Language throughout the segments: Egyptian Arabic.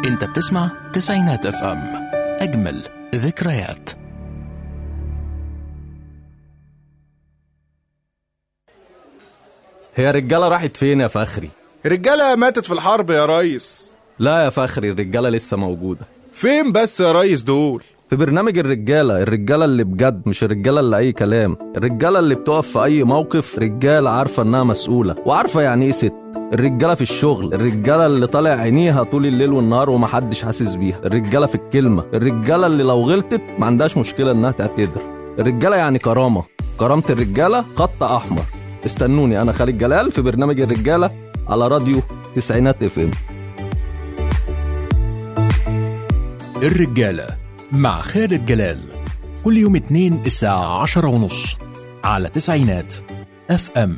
انت بتسمع تسعينات اف ام اجمل ذكريات هي الرجالة راحت فين يا فخري؟ الرجالة ماتت في الحرب يا ريس لا يا فخري الرجالة لسه موجودة فين بس يا ريس دول في برنامج الرجالة الرجالة اللي بجد مش الرجالة اللي أي كلام الرجالة اللي بتقف في أي موقف رجالة عارفة إنها مسؤولة وعارفة يعني إيه ست الرجالة في الشغل الرجالة اللي طالع عينيها طول الليل والنهار ومحدش حاسس بيها الرجالة في الكلمة الرجالة اللي لو غلطت ما عندهاش مشكلة إنها تعتذر الرجالة يعني كرامة كرامة الرجالة خط أحمر استنوني أنا خالد جلال في برنامج الرجالة على راديو تسعينات اف ام الرجالة مع خالد جلال كل يوم اثنين الساعة عشرة ونص على تسعينات اف ام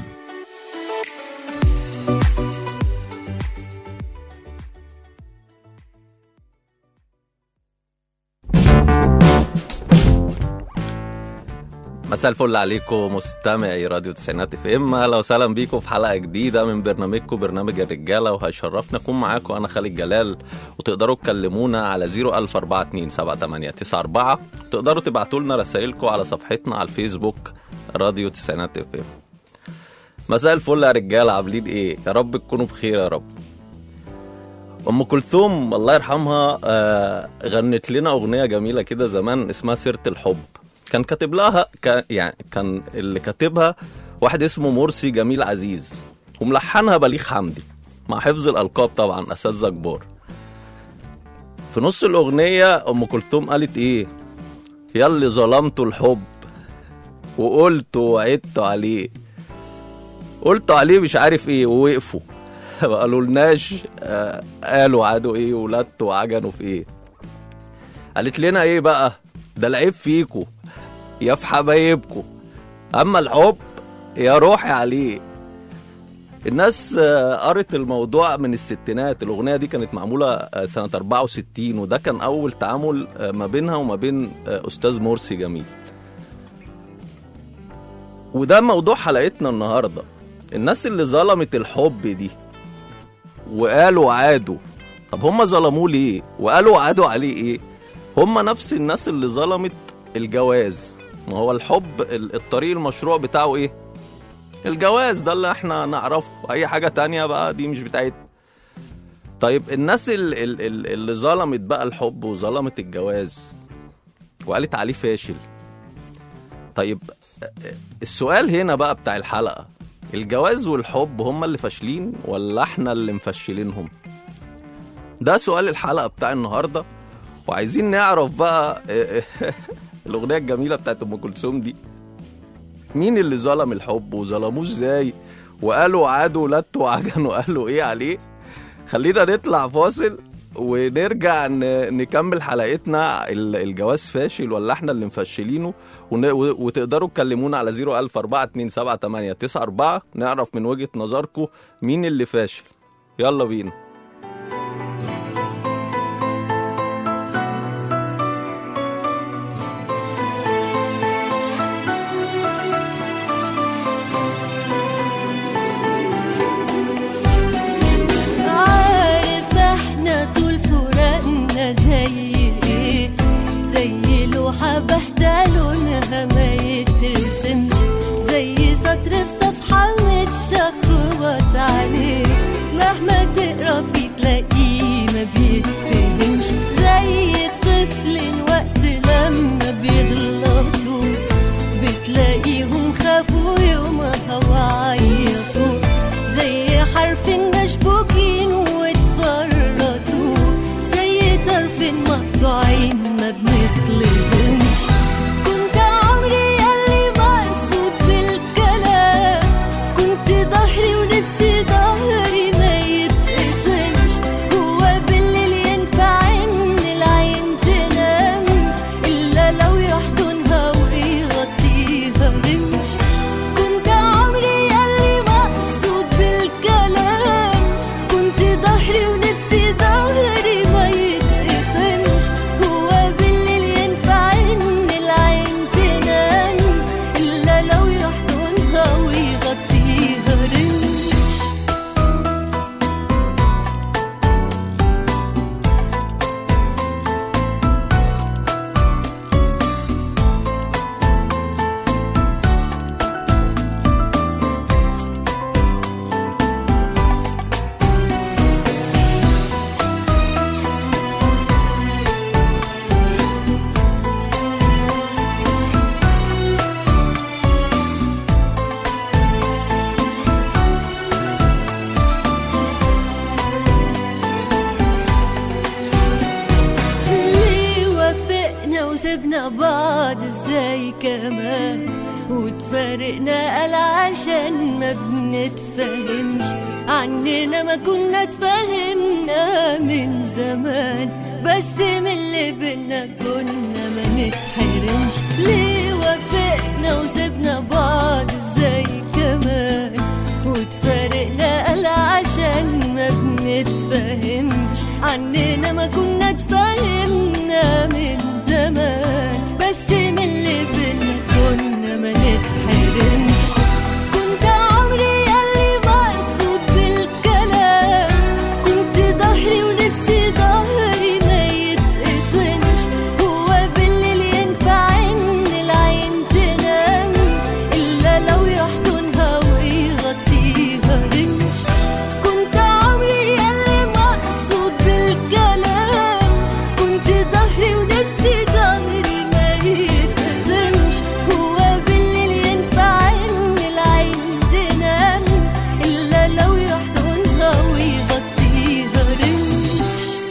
مساء الفل عليكم مستمعي راديو تسعينات اف ام اهلا وسهلا بيكم في حلقه جديده من برنامجكم برنامج الرجاله وهيشرفنا اكون معاكم انا خالد جلال وتقدروا تكلمونا على 004278994 تقدروا تبعتوا لنا رسائلكم على صفحتنا على الفيسبوك راديو تسعينات اف ام مساء الفل يا رجاله عاملين ايه يا رب تكونوا بخير يا رب ام كلثوم الله يرحمها آه غنت لنا اغنيه جميله كده زمان اسمها سيره الحب كان كاتب لها كان يعني كان اللي كاتبها واحد اسمه مرسي جميل عزيز وملحنها بليغ حمدي مع حفظ الالقاب طبعا اساتذه كبار في نص الاغنيه ام كلثوم قالت ايه ياللي ظلمت الحب وقلت وعدت عليه قلت عليه مش عارف ايه ووقفوا ما قالولناش آه قالوا عادوا ايه ولدتوا وعجنوا في ايه قالت لنا ايه بقى ده العيب فيكو يا في حبايبكو اما الحب يا روحي عليه الناس آه، قرت الموضوع من الستينات الأغنية دي كانت معمولة آه، سنة 64 وده كان أول تعامل آه، ما بينها وما بين آه، أستاذ مرسي جميل وده موضوع حلقتنا النهاردة الناس اللي ظلمت الحب دي وقالوا عادوا طب هم ظلموه ليه وقالوا عادوا عليه ايه هم نفس الناس اللي ظلمت الجواز ما هو الحب ال- الطريق المشروع بتاعه ايه الجواز ده اللي احنا نعرفه اي حاجة تانية بقى دي مش بتاعتنا طيب الناس ال- ال- ال- اللي ظلمت بقى الحب وظلمت الجواز وقالت عليه فاشل طيب السؤال هنا بقى بتاع الحلقة الجواز والحب هما اللي فاشلين ولا احنا اللي مفشلينهم ده سؤال الحلقة بتاع النهاردة وعايزين نعرف بقى الأغنية الجميلة بتاعت أم كلثوم دي مين اللي ظلم الحب وظلموه ازاي وقالوا عادوا ولدتوا وعجنوا قالوا ايه عليه خلينا نطلع فاصل ونرجع ن- نكمل حلقتنا ال- الجواز فاشل ولا احنا اللي مفشلينه ون- و- وتقدروا تكلمونا على 004278994 نعرف من وجهة نظركم مين اللي فاشل يلا بينا عارف احنا طول فراقنا زي ايه زي لوحة باهتة لونها ما يترسمش زي سطر في صفحة متشخبط عليه مهما تقرا فيه تلاقيه ما بيتفهمش زي الطفل وقت لما بيغلطوا بتلاقيهم خافوا يومها وعيطوا زي حرف مشبوكين واتفرطوا زي طرف مقطوعين ما بنطلبهمش كنت عمري ياللي مقصود بالكلام كنت ظهري ونفسي ظهري ما يتقسمش هو بالليل ينفع ان العين تنام الا لو يحضنها ويغطيها رمش كنت عمري ياللي مقصود بالكلام كنت كمان وتفارقنا قال عشان ما بنتفهمش عننا ما كنا اتفهمنا من زمان بس من اللي بينا كنا ما نتحرمش ليه وافقنا وسبنا بعض ازاي كمان وتفارقنا قال عشان ما بنتفهمش عننا ما كنا اتفهمنا من زمان بس من اللي بينا كنا ما نتحرمش كنت عمري ياللي مقصود بالكلام كنت ظهري ونفسي ظهري ما يتقطمش هو بالليل ينفع ان العين تنام الا لو يحضنها ويغطيها رمش كنت عمري ياللي مقصود بالكلام كنت ظهري ونفسي ظهري ما يتقدمش هو بالليل ينفع ان العين تنام الا لو يحضنها ويغطيها رمش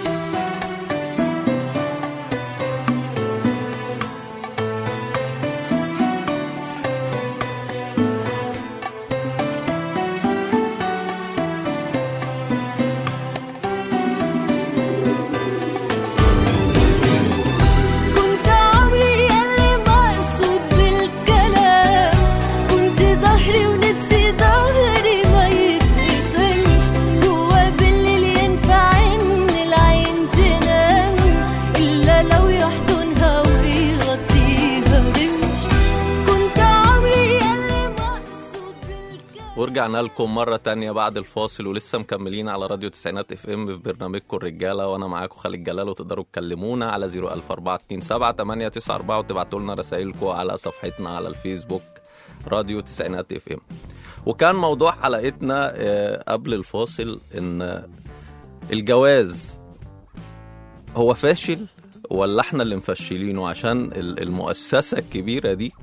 كنت عمري ياللي مقصود بالكلام كنت ظهري ونفسي ظهري ما يتقفلش هو بالليل ينفع ان العين تنام الا لو يحضنها ويغطيها رمش كنت عمري ياللي مقصود بالكلام ورجعنا لكم مرة تانية بعد الفاصل ولسه مكملين على راديو تسعينات اف ام في برنامجكم الرجالة وانا معاكم خالد جلال وتقدروا تكلمونا على 00427 894 وتبعتوا لنا رسائلكم على صفحتنا على الفيسبوك راديو تسعينات اف ام وكان موضوع حلقتنا آه، قبل الفاصل ان الجواز هو فاشل ولا احنا اللي مفشلينه عشان ال- المؤسسة الكبيرة دي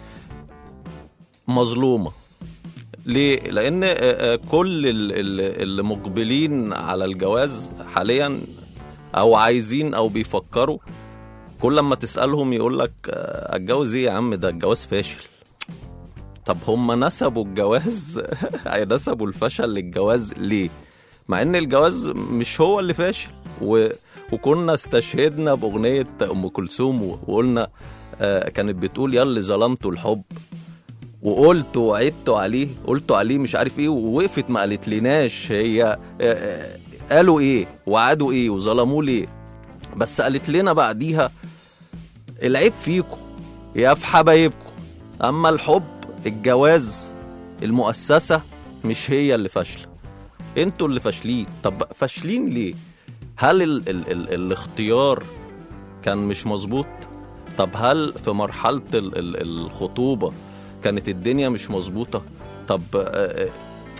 مظلومة ليه؟ لأن آه، آه، كل ال- ال- اللي مقبلين على الجواز حاليا أو عايزين أو بيفكروا كل لما تسألهم يقول لك آه، اتجوز ايه يا عم ده الجواز فاشل طب هم نسبوا الجواز نسبوا الفشل للجواز ليه؟ مع ان الجواز مش هو اللي فاشل و... وكنا استشهدنا باغنيه ام كلثوم وقلنا آه كانت بتقول ياللي ظلمتوا الحب وقلت وعدت عليه قلت عليه مش عارف ايه ووقفت ما قالت لناش هي آه، آه، قالوا ايه وعدوا ايه وظلموه ليه بس قالت لنا بعديها العيب فيكم يا في حبايبكم اما الحب الجواز المؤسسه مش هي اللي فاشله انتوا اللي فاشلين طب فاشلين ليه هل ال ال ال الاختيار كان مش مظبوط طب هل في مرحله ال ال الخطوبه كانت الدنيا مش مظبوطه طب آه، آه،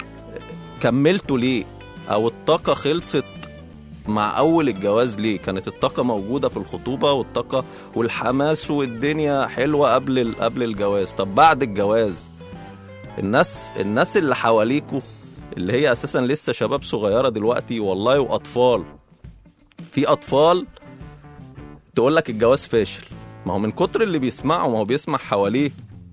كملتوا ليه او الطاقه خلصت مع اول الجواز ليه كانت الطاقه موجوده في الخطوبه والطاقه والحماس والدنيا حلوه قبل ال- قبل الجواز طب بعد الجواز الناس الناس اللي حواليكوا اللي هي اساسا لسه شباب صغيره دلوقتي والله واطفال في اطفال تقول لك الجواز فاشل ما هو من كتر اللي بيسمعه ما هو بيسمع حواليه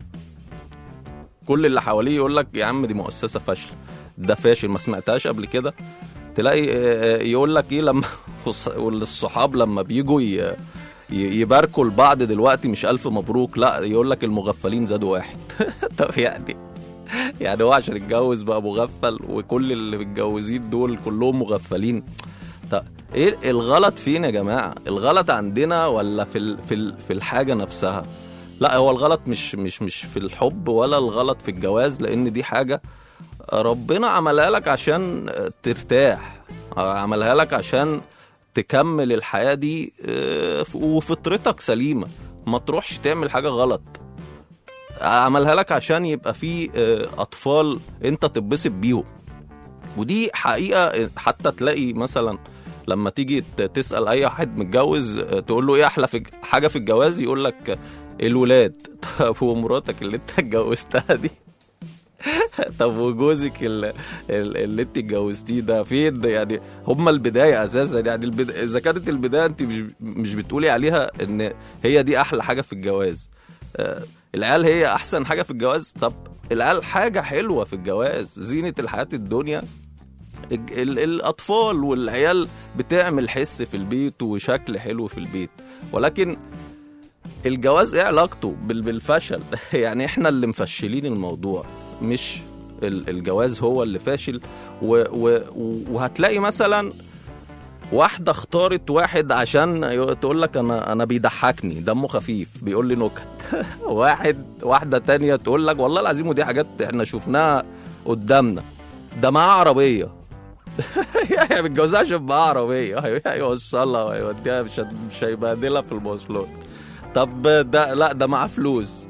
كل اللي حواليه يقول لك يا عم دي مؤسسه فاشله ده فاشل ما سمعتهاش قبل كده تلاقي آه، آه، يقول لك ايه لما والصحاب لما بيجوا ي- ي- يباركوا لبعض دلوقتي مش الف مبروك لا يقول لك المغفلين زادوا واحد طب يعني يعني هو عشان اتجوز بقى مغفل وكل اللي متجوزين دول كلهم مغفلين طب ايه الغلط فين يا جماعه الغلط عندنا ولا في ال- في ال- في الحاجه نفسها لا هو الغلط مش مش مش في الحب ولا الغلط في الجواز لان دي حاجه ربنا عملها لك عشان ترتاح عملها لك عشان تكمل الحياه دي آه، وفطرتك سليمه ما تروحش تعمل حاجه غلط عملها لك عشان يبقى في آه، اطفال انت تتبسط بيهم ودي حقيقه حتى تلاقي مثلا لما تيجي ت- تسال اي حد متجوز آه، تقول له ايه احلى في حاجه في الجواز يقول لك آه، الولاد طب ومراتك اللي انت اتجوزتها دي طب وجوزك ال- ال- اللي انت اتجوزتيه ده فين يعني هما البدايه اساسا يعني البدا... اذا كانت البدايه انت مش مش بتقولي عليها ان هي دي احلى حاجه في الجواز آه، العيال هي احسن حاجه في الجواز طب العيال حاجه حلوه في الجواز زينه الحياه الدنيا الج- ال- الاطفال والعيال بتعمل حس في البيت وشكل حلو في البيت ولكن الجواز ايه علاقته بال- بالفشل يعني احنا اللي مفشلين الموضوع مش ال- الجواز هو اللي فاشل و و وهتلاقي مثلا واحدة اختارت واحد عشان ي- تقول لك انا انا بيضحكني دمه خفيف بيقول لي نكت واحد واحدة تانية تقول لك والله العظيم ودي حاجات احنا شفناها قدامنا ده معاه عربية يعني متجوزها عشان معاه عربية هيوصلها وهيوديها مش هت- مش هيبهدلها في المواصلات طب ده لا ده معاه فلوس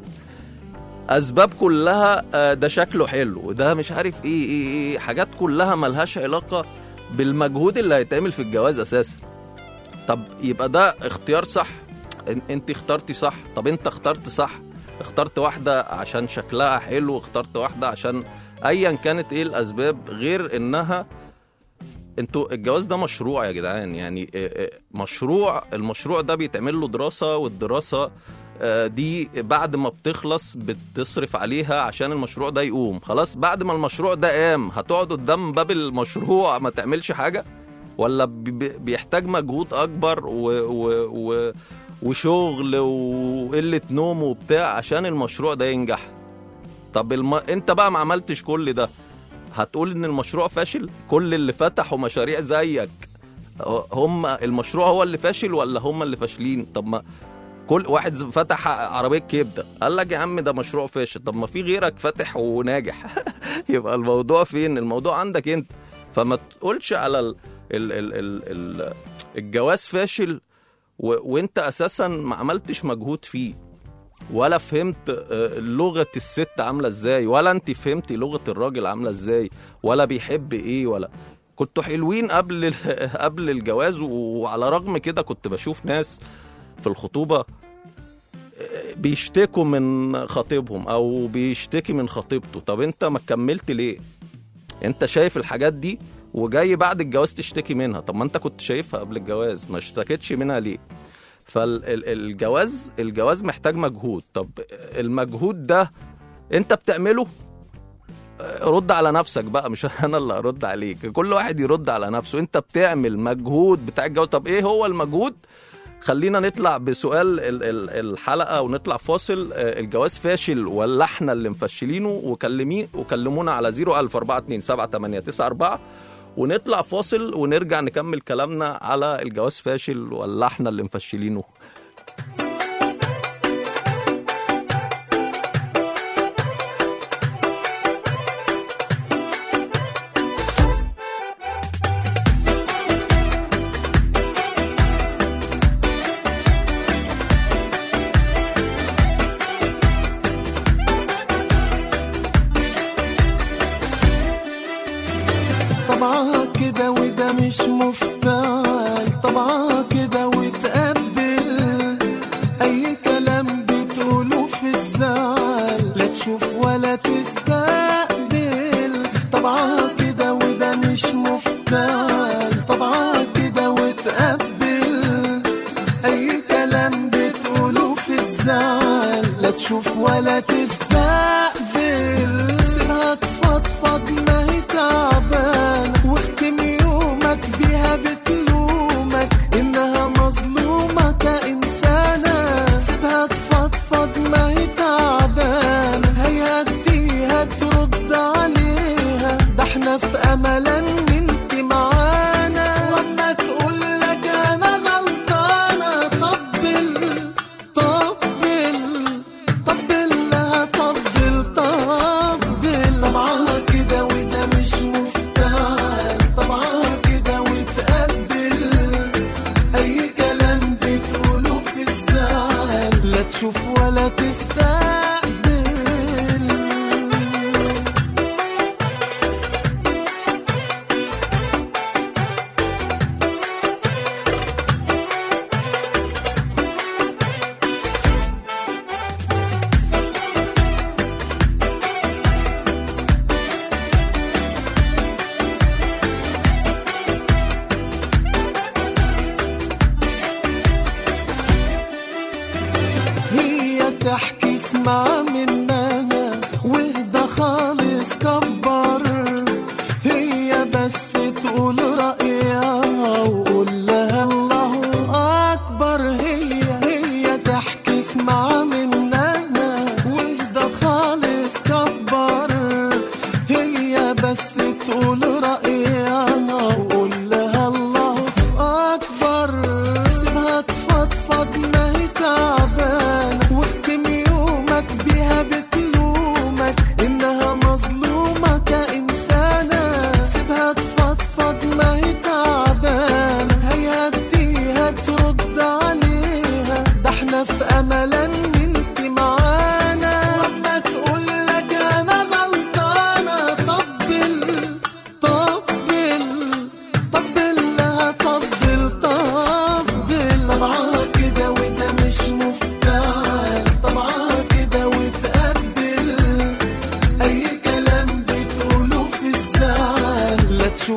اسباب كلها آه، ده شكله حلو ده مش عارف ايه ايه ايه حاجات كلها ملهاش علاقه بالمجهود اللي هيتعمل في الجواز اساسا طب يبقى ده اختيار صح إن- انت اخترتي صح طب انت اخترت صح اخترت واحده عشان شكلها حلو اخترت واحده عشان ايا كانت ايه الاسباب غير انها انتوا الجواز ده مشروع يا جدعان يعني اه، اه، مشروع المشروع ده بيتعمل له دراسة والدراسة اه، دي بعد ما بتخلص بتصرف عليها عشان المشروع ده يقوم خلاص بعد ما المشروع ده قام هتقعد قدام باب المشروع ما تعملش حاجة ولا بي- بي- بيحتاج مجهود اكبر و و و وشغل وقلة نوم وبتاع عشان المشروع ده ينجح طب الم... انت بقى ما عملتش كل ده هتقول ان المشروع فاشل كل اللي فتحوا مشاريع زيك هم المشروع هو اللي فاشل ولا هم اللي فاشلين طب ما كل واحد فتح عربيه كبده قال لك يا عم ده مشروع فاشل طب ما في غيرك فاتح وناجح يبقى الموضوع فين الموضوع عندك انت فما تقولش على ال... ال... ال... ال... ال... الجواز فاشل و... وانت اساسا ما عملتش مجهود فيه ولا فهمت آه، لغة الست عاملة ازاي ولا انت فهمتي لغة الراجل عاملة ازاي ولا بيحب ايه ولا كنتوا حلوين قبل ال- قبل الجواز وعلى رغم كده كنت بشوف ناس في الخطوبة آه، بيشتكوا من خطيبهم او بيشتكي من خطيبته طب انت ما كملت ليه انت شايف الحاجات دي وجاي بعد الجواز تشتكي منها طب ما انت كنت شايفها قبل الجواز ما اشتكيتش منها ليه فالجواز الجواز محتاج مجهود طب المجهود ده انت بتعمله رد على نفسك بقى مش انا اللي ارد عليك كل واحد يرد على نفسه انت بتعمل مجهود بتاع الجواز طب ايه هو المجهود خلينا نطلع بسؤال ال- ال- الحلقه ونطلع فاصل آه، الجواز فاشل ولا احنا اللي مفشلينه وكلمي وكلمونا على 014278994 ونطلع فاصل ونرجع نكمل كلامنا على الجواز فاشل ولا احنا اللي مفشلينه طبعها كده وده مش مفتعل طبعها كده وتقبل اي كلام بتقوله في الزعل لا تشوف ولا تستقبل طبعها كده وده مش مفتعل طبعها كده وتقبل اي كلام بتقوله في الزعل لا تشوف ولا تستقبل سيبها تفضفض ما هي تعبانة واختم يومك بيها بتلومك انها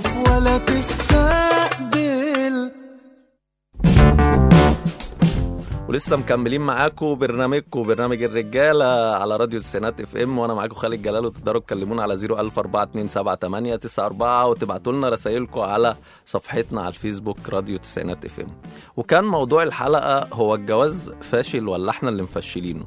تخاف ولا تستقبل ولسه مكملين معاكم برنامجكم برنامج الرجاله على راديو السينات اف ام وانا معاكم خالد جلال وتقدروا تكلمونا على 004278894 وتبعتوا لنا رسائلكم على صفحتنا على الفيسبوك راديو التسعينات اف ام وكان موضوع الحلقه هو الجواز فاشل ولا احنا اللي مفشلينه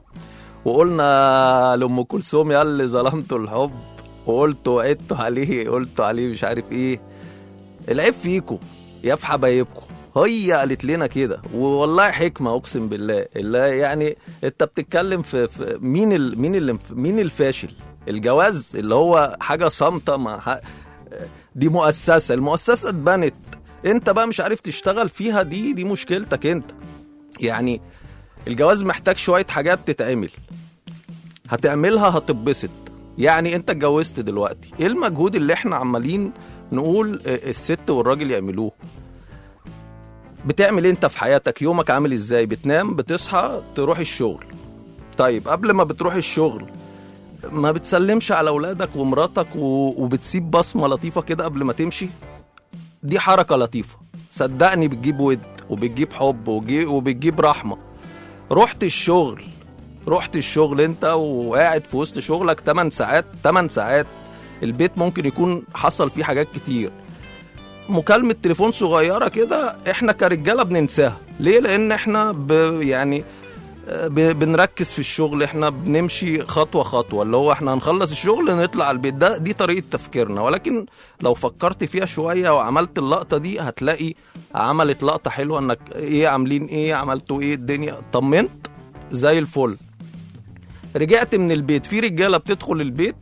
وقلنا لام كلثوم يا اللي ظلمتوا الحب وقلتوا وعدتوا عليه قلتوا عليه مش عارف ايه العيب فيكم يا في حبايبكم هي قالت لنا كده والله حكمه اقسم بالله اللي يعني انت بتتكلم في, في مين ال مين اللي مين الفاشل الجواز اللي هو حاجه صامته مع ح- دي مؤسسه المؤسسه اتبنت انت بقى مش عارف تشتغل فيها دي دي مشكلتك انت يعني الجواز محتاج شويه حاجات تتعمل هتعملها هتتبسط يعني انت اتجوزت دلوقتي ايه المجهود اللي احنا عمالين نقول اه، الست والراجل يعملوه بتعمل إيه انت في حياتك يومك عامل ازاي بتنام بتصحى تروح الشغل طيب قبل ما بتروح الشغل ما بتسلمش على اولادك ومراتك و- وبتسيب بصمه لطيفه كده قبل ما تمشي دي حركه لطيفه صدقني بتجيب ود وبتجيب حب وجي- وبتجيب رحمه رحت الشغل رحت الشغل انت وقاعد في وسط شغلك 8 ساعات 8 ساعات البيت ممكن يكون حصل فيه حاجات كتير مكالمة تليفون صغيرة كده احنا كرجالة بننساها ليه لان احنا ب يعني آه، ب- بنركز في الشغل احنا بنمشي خطوة خطوة اللي هو احنا هنخلص الشغل نطلع على البيت ده دي طريقة تفكيرنا ولكن لو فكرت فيها شوية وعملت اللقطة دي هتلاقي عملت لقطة حلوة انك ايه عاملين ايه عملتوا ايه الدنيا طمنت زي الفل رجعت من البيت في رجالة بتدخل البيت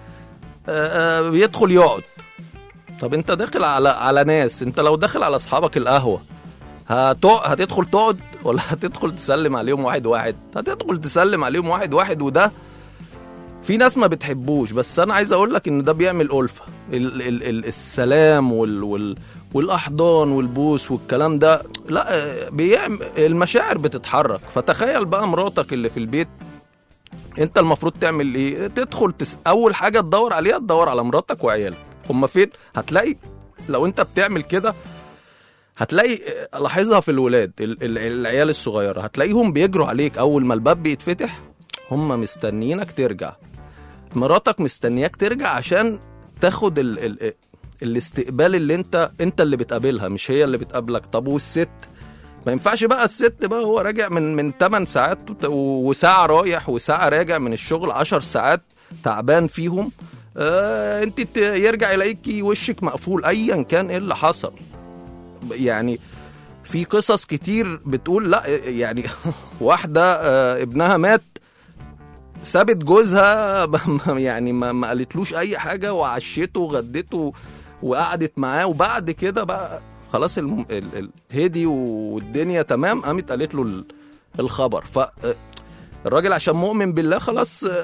آه، آه، بيدخل يقعد طب انت داخل على على ناس انت لو داخل على اصحابك القهوه هتق... هتدخل تقعد ولا هتدخل تسلم عليهم واحد واحد هتدخل تسلم عليهم واحد واحد وده في ناس ما بتحبوش بس انا عايز اقول لك ان ده بيعمل ألفة ال... ال... ال... السلام وال... وال... والاحضان والبوس والكلام ده لا اه، بيعمل المشاعر بتتحرك فتخيل بقى مراتك اللي في البيت انت المفروض تعمل ايه تدخل تس... اول حاجه تدور عليها تدور على مراتك وعيالك هما فين هتلاقي لو انت بتعمل كده هتلاقي لاحظها في الولاد ال- ال- العيال الصغيره هتلاقيهم بيجروا عليك اول ما الباب بيتفتح هم مستنيينك ترجع مراتك مستنياك ترجع عشان تاخد ال ال الاستقبال اللي انت انت اللي بتقابلها مش هي اللي بتقابلك طب والست ما ينفعش بقى الست بقى هو راجع من من 8 ساعات وت- وساعه رايح وساعه راجع من الشغل 10 ساعات تعبان فيهم آه انت ت- يرجع يلاقيكي وشك مقفول ايا كان ايه اللي حصل يعني في قصص كتير بتقول لا يعني واحده آه ابنها مات سابت جوزها يعني ما, ما قالتلوش اي حاجه وعشته وغدته وقعدت معاه وبعد كده بقى خلاص الم... ال... ال... هدي والدنيا تمام قامت قالت له ال... الخبر ف الراجل عشان مؤمن بالله خلاص آه،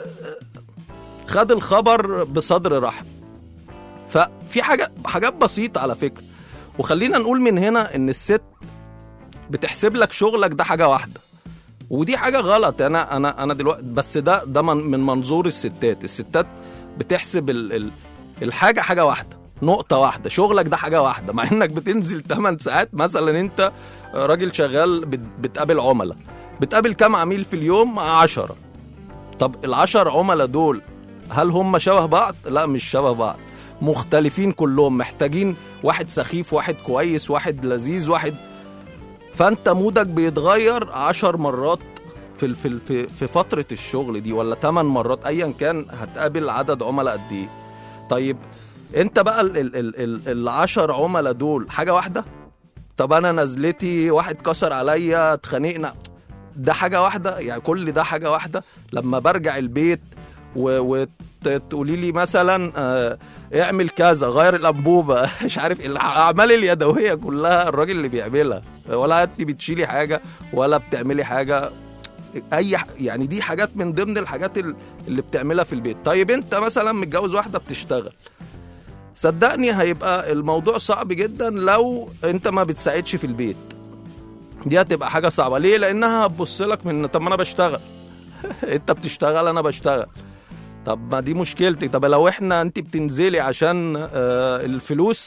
خد الخبر بصدر رحب ففي حاجه حاجات بسيطه على فكره وخلينا نقول من هنا ان الست بتحسب لك شغلك ده حاجه واحده ودي حاجه غلط انا انا انا دلوقتي بس ده ده من, من منظور الستات الستات بتحسب ال ال الحاجه حاجه واحده نقطة واحدة شغلك ده حاجة واحدة مع انك بتنزل 8 ساعات مثلا انت راجل شغال بت- بتقابل عملاء بتقابل كام عميل في اليوم 10 طب العشر عملاء دول هل هم شبه بعض؟ لا مش شبه بعض مختلفين كلهم محتاجين واحد سخيف واحد كويس واحد لذيذ واحد فانت مودك بيتغير عشر مرات في ال- في ال- في في فتره الشغل دي ولا ثمان مرات ايا كان هتقابل عدد عملاء قد ايه طيب انت بقى ال ال ال ال العشر عملاء دول حاجه واحده طب انا نزلتي واحد كسر عليا اتخانقنا ده حاجه واحده يعني كل ده حاجه واحده لما برجع البيت وتقولي لي مثلا آه، اعمل كذا غير الانبوبه مش عارف الاعمال اليدويه كلها الراجل اللي بيعملها ولا انت بتشيلي حاجه ولا بتعملي حاجه اي ح- يعني دي حاجات من ضمن الحاجات ال- اللي بتعملها في البيت طيب انت مثلا متجوز واحده بتشتغل صدقني هيبقى الموضوع صعب جدا لو انت ما بتساعدش في البيت دي هتبقى حاجه صعبه ليه لانها هتبص لك من طب ما انا بشتغل انت بتشتغل انا بشتغل طب ما دي مشكلتي طب لو احنا انت بتنزلي عشان آه، الفلوس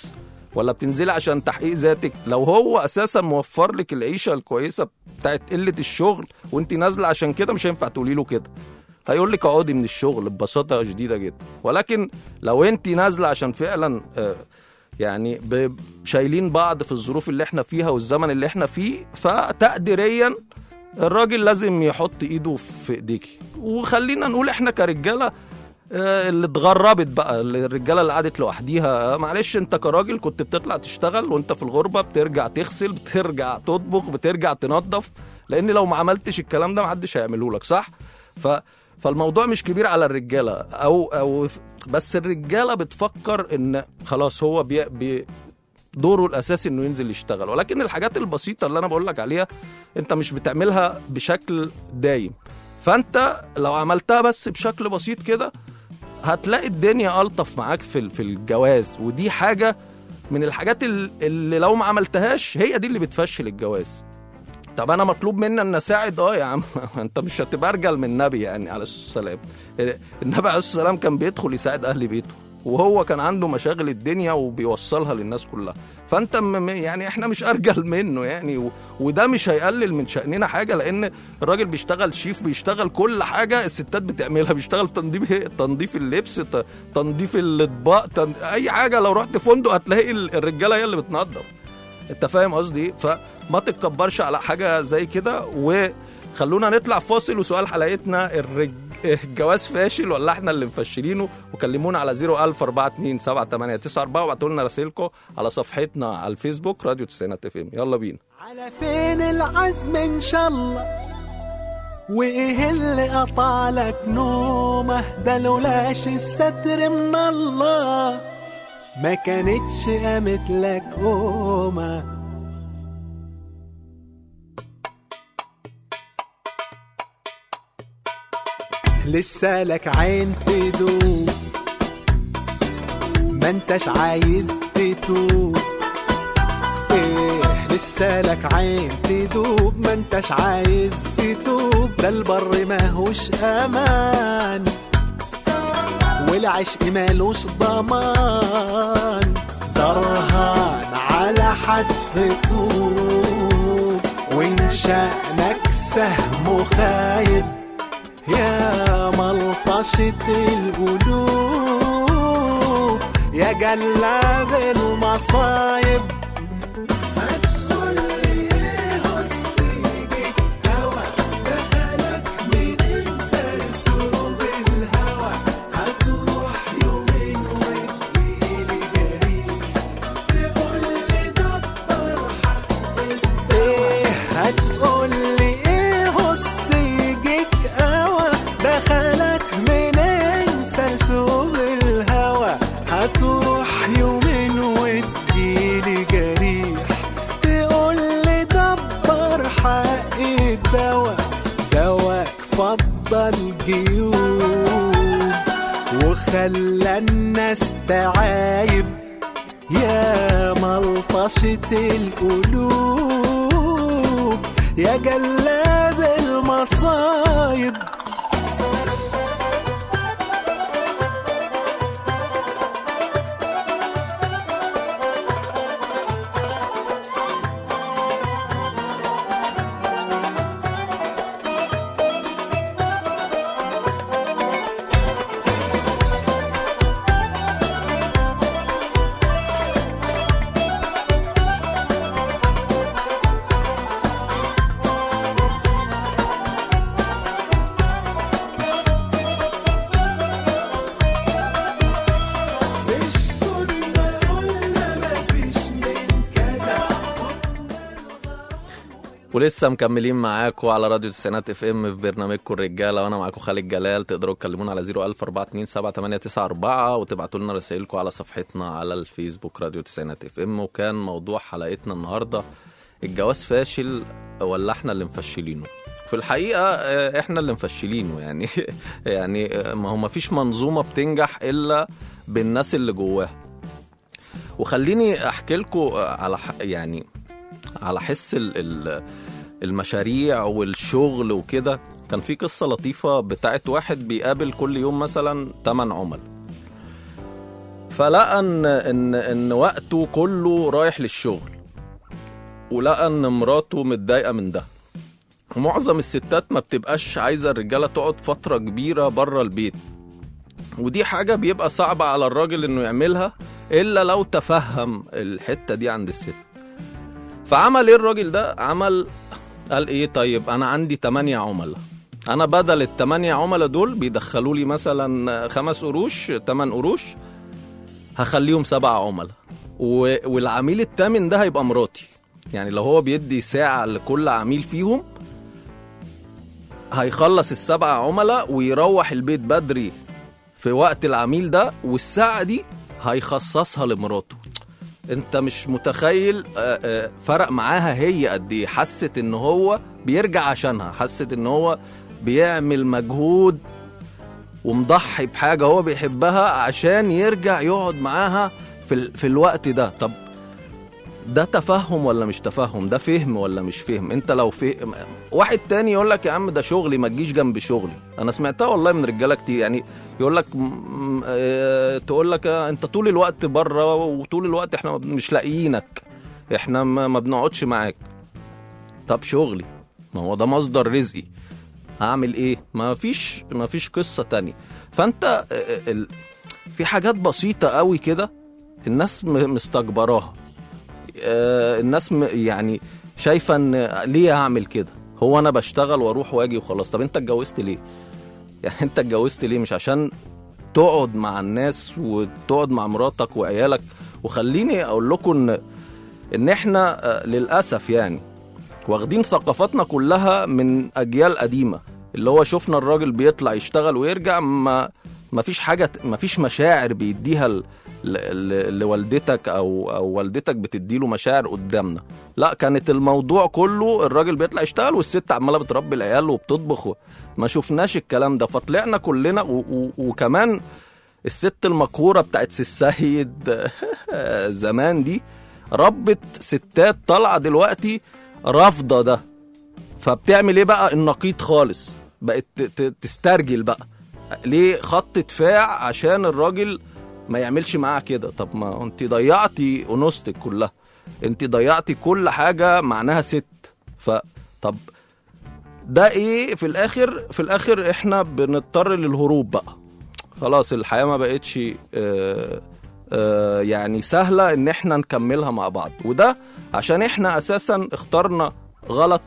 ولا بتنزلي عشان تحقيق ذاتك لو هو اساسا موفر لك العيشه الكويسه بتاعت قله الشغل وانت نازله عشان كده مش هينفع تقولي له كده هيقول لك اقعدي من الشغل ببساطه شديده جدا ولكن لو انت نازله عشان فعلا آه، يعني ب- شايلين بعض في الظروف اللي احنا فيها والزمن اللي احنا فيه فتقديريا الراجل لازم يحط ايده في ايديكي وخلينا نقول احنا كرجاله آه، اللي اتغربت بقى اللي- الرجاله اللي قعدت لوحديها آه، معلش انت كراجل كنت بتطلع تشتغل وانت في الغربه بترجع تغسل بترجع تطبخ بترجع تنظف لان لو ما عملتش الكلام ده محدش هيعمله لك صح ف فالموضوع مش كبير على الرجاله او او بس الرجاله بتفكر ان خلاص هو بي بي دوره الاساسي انه ينزل يشتغل ولكن الحاجات البسيطه اللي انا بقول لك عليها انت مش بتعملها بشكل دايم فانت لو عملتها بس بشكل بسيط كده هتلاقي الدنيا الطف معاك في ال- في الجواز ودي حاجه من الحاجات ال- اللي لو ما عملتهاش هي دي اللي بتفشل الجواز طب انا مطلوب مني ان اساعد اه يا عم انت مش هتبقى ارجل من النبي يعني عليه الصلاه والسلام النبي عليه الصلاه والسلام كان بيدخل يساعد اهل بيته وهو كان عنده مشاغل الدنيا وبيوصلها للناس كلها فانت م- م- يعني احنا مش ارجل منه يعني و... وده مش هيقلل من شأننا حاجه لان الراجل بيشتغل شيف بيشتغل كل حاجه الستات بتعملها بيشتغل في تنظيف تنظيف اللبس ت- تنظيف الاطباق تن... اي حاجه لو رحت فندق هتلاقي ال- الرجاله هي اللي بتنظف انت فاهم قصدي ايه فما تتكبرش على حاجه زي كده وخلونا نطلع فاصل وسؤال حلقتنا الرج... الجواز فاشل ولا احنا اللي مفشلينه وكلمونا على 010427894 وابعتوا لنا رسائلكم على صفحتنا على الفيسبوك راديو تسعينات اف ام يلا بينا على فين العزم ان شاء الله وايه اللي قطع لك نومه ده لولاش الستر من الله ما كانتش قامت لك قومه لسه لك عين تدوب ما انتش عايز تتوب ايه لسه لك عين تدوب ما انتش عايز تتوب ده البر ماهوش امان والعشق مالوش ضمان درهان على حتف طوب وان شأنك سهم خايب يا ملطشة القلوب يا جلاد المصايب ايه هتقول لي ايه هص يجيك قوى دخلك منين سرسوب الهوى هتروح يومين وتجيلي جريح تقول لي دبر حق الدواء دواك فضل جيوب وخلى الناس تعايب يا ملطشة القلوب يا جلاب المصايب مش كنا قلنا مفيش من كذا ولسه مكملين معاكم على راديو السينات اف ام في برنامجكم الرجاله وانا معاكم خالد جلال تقدروا تكلمونا على 010427894 وتبعتوا لنا رسائلكم على صفحتنا على الفيسبوك راديو السينات اف ام وكان موضوع حلقتنا النهارده الجواز فاشل ولا احنا اللي مفشلينه في الحقيقه آه، احنا اللي مفشلينه يعني يعني آه، ما هو ما فيش منظومه بتنجح الا بالناس اللي جواها وخليني احكي لكم على ح- يعني على حس ال- ال- المشاريع والشغل وكده كان في قصة لطيفة بتاعت واحد بيقابل كل يوم مثلا 8 عمل فلقى ان ان ان وقته كله رايح للشغل ولقى ان مراته متضايقه من ده ومعظم الستات ما بتبقاش عايزه الرجاله تقعد فتره كبيره بره البيت ودي حاجه بيبقى صعبه على الراجل انه يعملها الا لو تفهم الحته دي عند الست فعمل ايه الراجل ده عمل قال ايه طيب انا عندي 8 عملاء انا بدل الثمانية عملاء دول بيدخلوا لي مثلا خمس قروش 8 قروش هخليهم سبع عملاء و... والعميل الثامن ده هيبقى مراتي يعني لو هو بيدي ساعة لكل عميل فيهم هيخلص السبع عملاء ويروح البيت بدري في وقت العميل ده والساعة دي هيخصصها لمراته انت مش متخيل آه، آه، فرق معاها هي قد ايه حست ان هو بيرجع عشانها حست ان هو بيعمل مجهود ومضحي بحاجه هو بيحبها عشان يرجع يقعد معاها في ال... في الوقت ده طب ده تفهم ولا مش تفهم ده فهم ولا مش فهم انت لو فهم واحد تاني يقول لك يا عم ده شغلي ما تجيش جنب شغلي انا سمعتها والله من رجاله كتير يعني يقول لك م- اه تقول لك اه انت طول الوقت بره وطول الوقت احنا مش لاقيينك احنا ما, ما بنقعدش معاك طب شغلي ما هو ده مصدر رزقي هعمل ايه ما فيش ما فيش قصه تانية فانت اه، ال... في حاجات بسيطه قوي كده الناس م- مستكبراها آه، الناس م- يعني شايفه ان ليه اعمل كده هو انا بشتغل واروح واجي وخلاص طب انت اتجوزت ليه يعني انت اتجوزت ليه مش عشان تقعد مع الناس وتقعد مع مراتك وعيالك وخليني اقول لكم ان ان احنا آه، للاسف يعني واخدين ثقافتنا كلها من اجيال قديمه اللي هو شفنا الراجل بيطلع يشتغل ويرجع ما ما فيش حاجه ما فيش مشاعر بيديها ل- ل- لوالدتك او او والدتك بتديله مشاعر قدامنا لا كانت الموضوع كله الراجل بيطلع يشتغل والست عماله بتربي العيال وبتطبخ و- ما شفناش الكلام ده فطلعنا كلنا و و وكمان الست المقهوره بتاعت سي السيد زمان دي ربت ستات طالعه دلوقتي رافضه ده فبتعمل ايه بقى النقيض خالص بقت ت- ت- تسترجل بقى ليه خط دفاع عشان الراجل ما يعملش معاها كده طب ما انت ضيعتي انوثتك كلها انت ضيعتي كل حاجه معناها ست فطب ده ايه في الاخر في الاخر احنا بنضطر للهروب بقى خلاص الحياه ما بقتش آه آه يعني سهله ان احنا نكملها مع بعض وده عشان احنا اساسا اخترنا غلط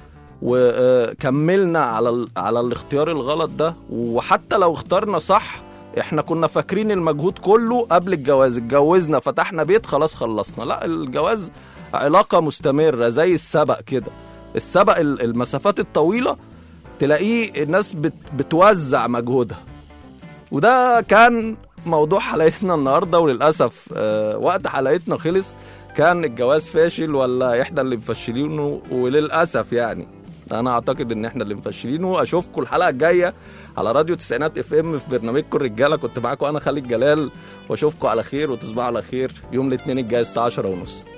وكملنا على ال... على الاختيار الغلط ده وحتى لو اخترنا صح احنا كنا فاكرين المجهود كله قبل الجواز اتجوزنا فتحنا بيت خلاص خلصنا لا الجواز علاقة مستمرة زي السبق كده السبق ال- المسافات الطويلة تلاقيه الناس بت... بتوزع مجهودها وده كان موضوع حلقتنا النهارده وللاسف آه، وقت حلقتنا خلص كان الجواز فاشل ولا احنا اللي مفشلينه وللاسف يعني انا اعتقد ان احنا اللي مفشلينه اشوفكم الحلقه الجايه على راديو تسعينات اف ام في برنامجكم الرجاله كنت معاكم انا خالد جلال واشوفكم على خير وتصبحوا على خير يوم الاثنين الجاي الساعه 10 ونص